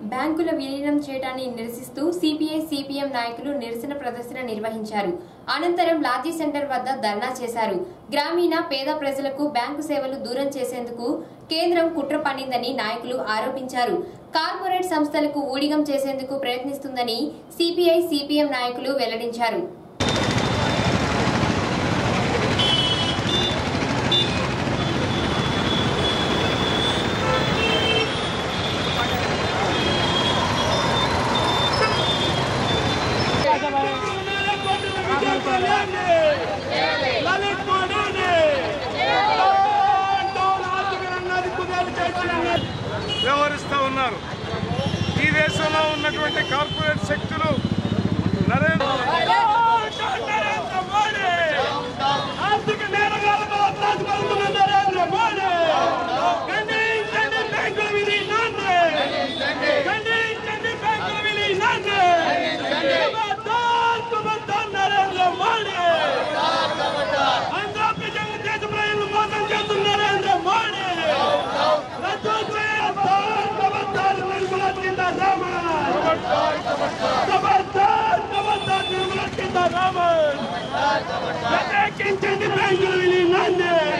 బ్యాంకుల విలీనం చేయడాన్ని నిరసిస్తూ సిపిఐ సిపిఎం నాయకులు నిరసన ప్రదర్శన నిర్వహించారు అనంతరం లాడ్జీ సెంటర్ వద్ద ధర్నా చేశారు గ్రామీణ పేద ప్రజలకు బ్యాంకు సేవలు దూరం చేసేందుకు కేంద్రం కుట్ర పన్నిందని నాయకులు ఆరోపించారు కార్పొరేట్ సంస్థలకు ఊడిగం చేసేందుకు ప్రయత్నిస్తుందని సిపిఐ సిపిఎం నాయకులు వెల్లడించారు లలిత్ మోడీని ఆర్థిక కుదేలు చేసిన వ్యవహరిస్తూ ఉన్నారు ఈ దేశంలో ఉన్నటువంటి కార్పొరేట్ శక్తులు నరేంద్ర నరేంద్ర మోడీ ఆర్థిక నేరగాలతో అత్యాధిపతున్న నరేంద్ర మోడీ ఖండించండి బ్యాంకుల విలీనాన్ని ఖండించండి బ్యాంకుల విలీనాన్ని ఖబర్దార్, ఖబర్దార్ నరేంద్ర మోడీ ఆంధ్రప్రదేశ్ దేశ ప్రజలను మోసం చేస్తున్న నరేంద్ర మోడీ రద్దు చేయాలి ఖబర్దార్ నిర్మలా సీతారామన్ ఖబర్దార్ ఖబర్దార్ నిర్మలా సీతారామన్ వ్యతిరేకించండి బ్యాంకుల విలీనాన్ని